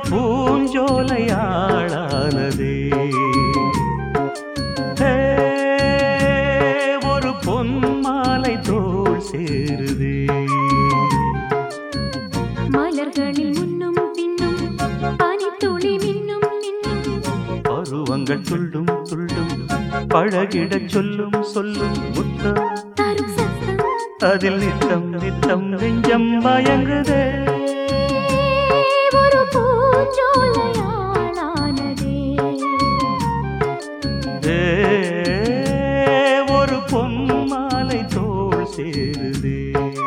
பூஞ்சோலையாளானதே ஹே, ஒரு பொன் மாலை தோள் சேருதே மலர்களில் முன்னும் பின்னும் பனித்துளி மின்னும் மின்னும் பருவங்கள் துள்ளும் துள்ளும் பழகிடச் சொல்லும் சொல்லும் முத்தம் தரும் சத்தம் அதில் நித்தம் நித்தம் நெஞ்சம் மயங்குதே ஒரு பூஞ்சோலையாளானதே ஏ, ஒரு பொன் மாலை தோள் சேருதே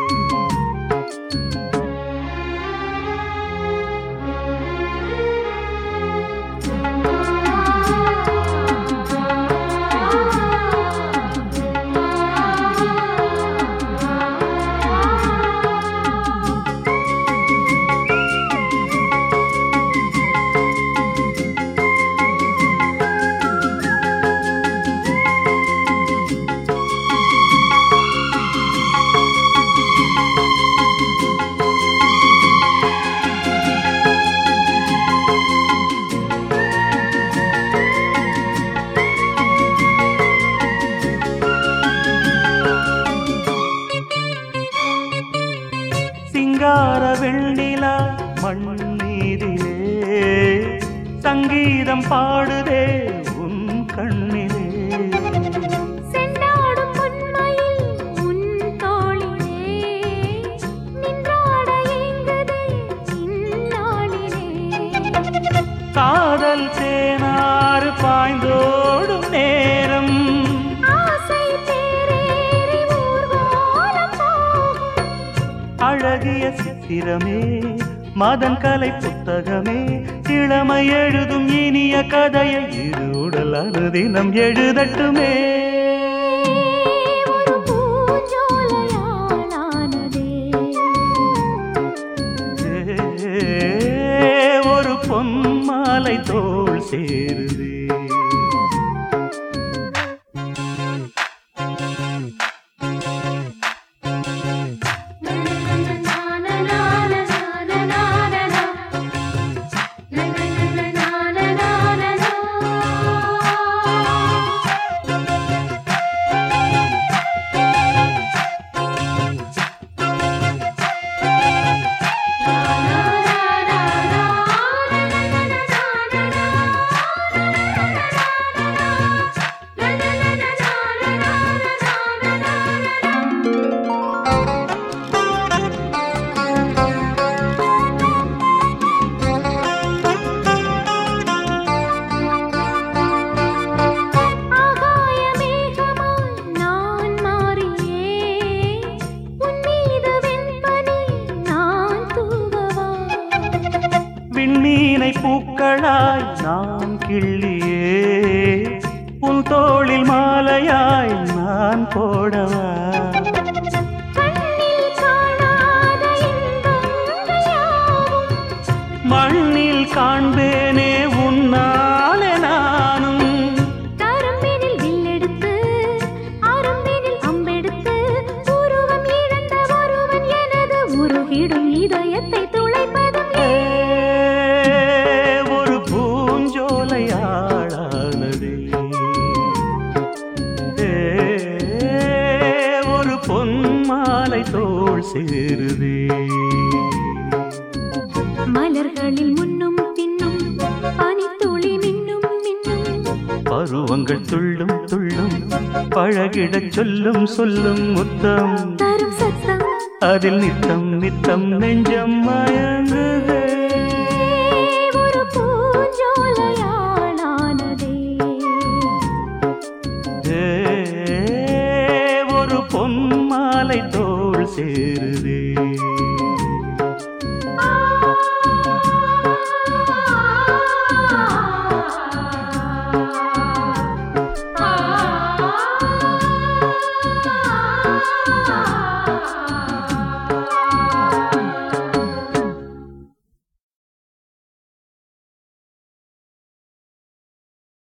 சிங்கார வெண்ணிலா மண் மீதிலே சங்கீதம் பாடுதே உன் கண்ணிலே செண்டாடும் பொன்மயில் உன் தோளிலே நின்றாட ஏங்குதே இந்நாளிலே காதல் தேனாறு பாய்ந்தோடும் நேரம் ஆசை தேரேறி ஊர்வலம் போகும் அழகிய சித்திரமே மதன் கலை புத்தகமே இளமை எழுதும் இனிய கதையை இரு உடல் அனுதினம் எழுதட்டுமே ஒரு பூஞ்சோலையாளானதே ஏ, ஒரு பொன் மாலை தோள் சேருதே ஆகாய மேகமாய் நான் மாறியே உன் மீது வெண்பனி நான் தூவவா விண்மீனை பூக்களாய் நாம் கிள்ளியே உன் தோளில் மாலையாய் நான் போடவா கண்ணில் காணாத இன்பங்கள் யாவும் மண்ணில் காண்பேனே உன்னாலே நானும் கரும்பினில் வில்லெடுத்து அரும்பினில் அம்பெடுத்து உருவம் இழந்த ஒருவன் எனது உருகிடும் இதயத்தை துளைப்பதும் ஏ, ஒரு பூஞ்சோலையாளானதே ஏ, ஒரு பொன் மாலை தோள் சேருதே மலர்களில் முன்னும் பின்னும் பனித்துளி மின்னும் மின்னும் பருவங்கள் துள்ளும் துள்ளும் பழகிடச் சொல்லும் சொல்லும் முத்தம் தரும் சத்தம் அதில் நித்தம் நித்தம் நெஞ்சம் மய